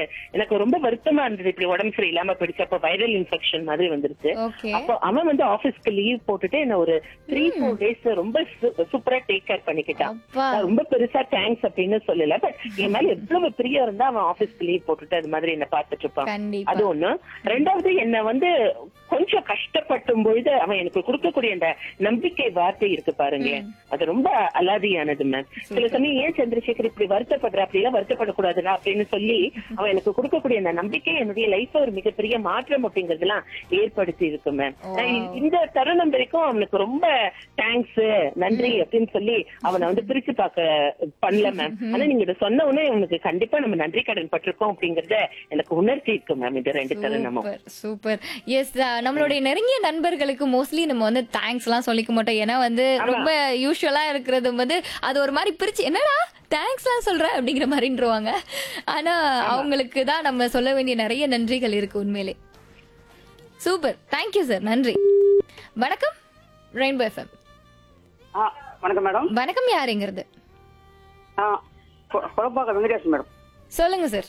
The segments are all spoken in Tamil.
எனக்கு ரொம்ப வருத்தமா இருந்தது இப்படி உடம்பு சரியில்லாம போயிடுச்சு அப்போ வைரல் இன்ஃபெக்ஷன் மாதிரி வந்துருச்சு ஓகே அப்போ அவன் வந்து ஆபீஸ்க்கு லீவ் போட்டுட்டு என்ன ஒரு த்ரீ ஃபோர் டேஸ் ரொம்ப சூப்பரா டேக் கேர் பண்ணிக்கிட்டான் அப்பா நான் ரொம்ப பெருசா தேங்க்ஸ் அப்படின்னு சொல்லல பட் என் மேல எவ்வளவு பிரியம் இருந்தா அவன் ஆபீஸ்க்கு லீவ் போட்டுட்டு அது மாதிரி என்ன பார்த்துட்டு இருப்பான் கண்டிப்பா அது ஒண்ணு ரெண்டாவது என்ன வந்து கொஞ்சம் கஷ்டப்பட்டும் பொழுது அவன் எனக்கு கொடுக்கக்கூடிய அந்த நம்பிக்கை வார்த்தை இருக்கு பாருங்க அது ரொம்ப அலாதியானது மேம் சில சமயம் ஏன் சந்திரசேகர் இப்படி வருத்தப்படுற அப்படி எல்லாம் வருத்தப்படக்கூடாதுடா அப்படின்னு சொல்லி அவன் எனக்கு கொடுக்கக்கூடிய அந்த நம்பிக்கை என்னுடைய லைஃப்ல ஒரு மிகப்பெரிய மாற்றம் அப்படிங்கறதெல்லாம் ஏற்படுத்தி இருக்கு மேம் நான் இந்த தருணம் வரைக்கும் அவனுக்கு ரொம்ப தேங்க்ஸ் நன்றி அப்படின்னு சொல்லி அவனை வந்து பிரிச்சு பார்க்க பண்ணல மேம் ஆனா நீங்க இதை சொன்ன உடனே உனக்கு கண்டிப்பா நம்ம நன்றி கடன் பட்டிருக்கோம் அப்படிங்கறத எனக்கு உணர்த்தி இருக்கு மேம் இது ரெண்டு தருணமும் சூப்பர் சூப்பர் எஸ் நம்மளுடைய நெருங்கிய நண்பர்களுக்கு மோஸ்ட்லி நம்ம வந்து தேங்க்ஸ் எல்லாம் சொல்லிக்க மாட்டோம் ஏன்னா வந்து ரொம்ப யூஸ்வலா இருக்கிறது வந்து அது ஒரு மாதிரி பிரிச்சு என்னடா தேங்க்ஸ் எல்லாம் சொல்ற அப்படிங்கிற மாதிரின்றவாங்க ஆனா அவங்களுக்கு தான் நம்ம சொல்ல வேண்டிய நிறைய நன்றிகள் இருக்கு உண்மையிலே சூப்பர் தேங்க்யூ சார் நன்றி வணக்கம் ரெயின்போ எஃப்எம் ஆ வணக்கம் மேடம் வணக்கம் யாருங்கிறது ஆ கொ- கொலப்பாக்கம் வெங்கடேஷ் மேடம் சொல்லுங்க சார்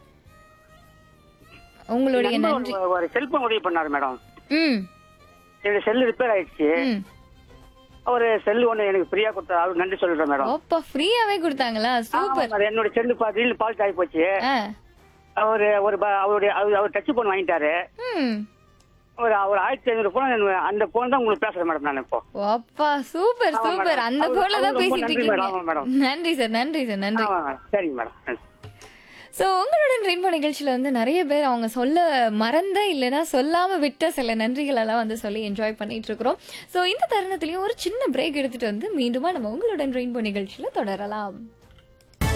உங்களுடைய நண்பர் நன்றி ஒரு- ஒரு செல்போன் உதவி பண்ணாரு மேடம் ம் என்னோட செல்லு ரிப்பேர் ஆயிடுச்சு ம் ஒரு செல்லு ஒண்ணு எனக்கு ஃப்ரீயா கொடுத்தாரு அவருக்கு நன்றி சொல்றேன் மேடம் அப்பா ஃப்ரீயாவே கொடுத்தாங்களா சூப்பர் ஆமா, என்னோட செல்லு பாத்து பால்ட் ஆகி போச்சு ஆ அவரு ஒரு ப- அவருடைய அவர் அவர் டச் போன் வாங்கிட்டாரு ம் ஒரு ஒரு ஆயிரத்தி ஐநூறு போன் அந்த போன் தான் உங்களுக்கு பேசுறேன் மேடம் நான் இப்போ அப்பா சூப்பர் ஆமா, சூப்பர் மேடம். அந்த அவரு- போன்ல தான் அவரு ரொம்ப பேசிட்டு நன்றி இருக்கீங்க மேடம், ஆமா, மேடம். நன்றி சார் நன்றி சார் நன்றி ஆமா, மேடம். சரிங்க மேடம் நன்றி. சோ உங்களுடன் ரெயின்போ நிகழ்ச்சியில வந்து நிறைய பேர் அவங்க சொல்ல மறந்த இல்லைன்னா சொல்லாம விட்ட சில நன்றிகள் எல்லாம் வந்து சொல்லி என்ஜாய் பண்ணிட்டு இருக்கிறோம் சோ இந்த தருணத்திலயும் ஒரு சின்ன பிரேக் எடுத்துட்டு வந்து மீண்டுமா நம்ம உங்களுடன் ரெயின்போ நிகழ்ச்சியில தொடரலாம்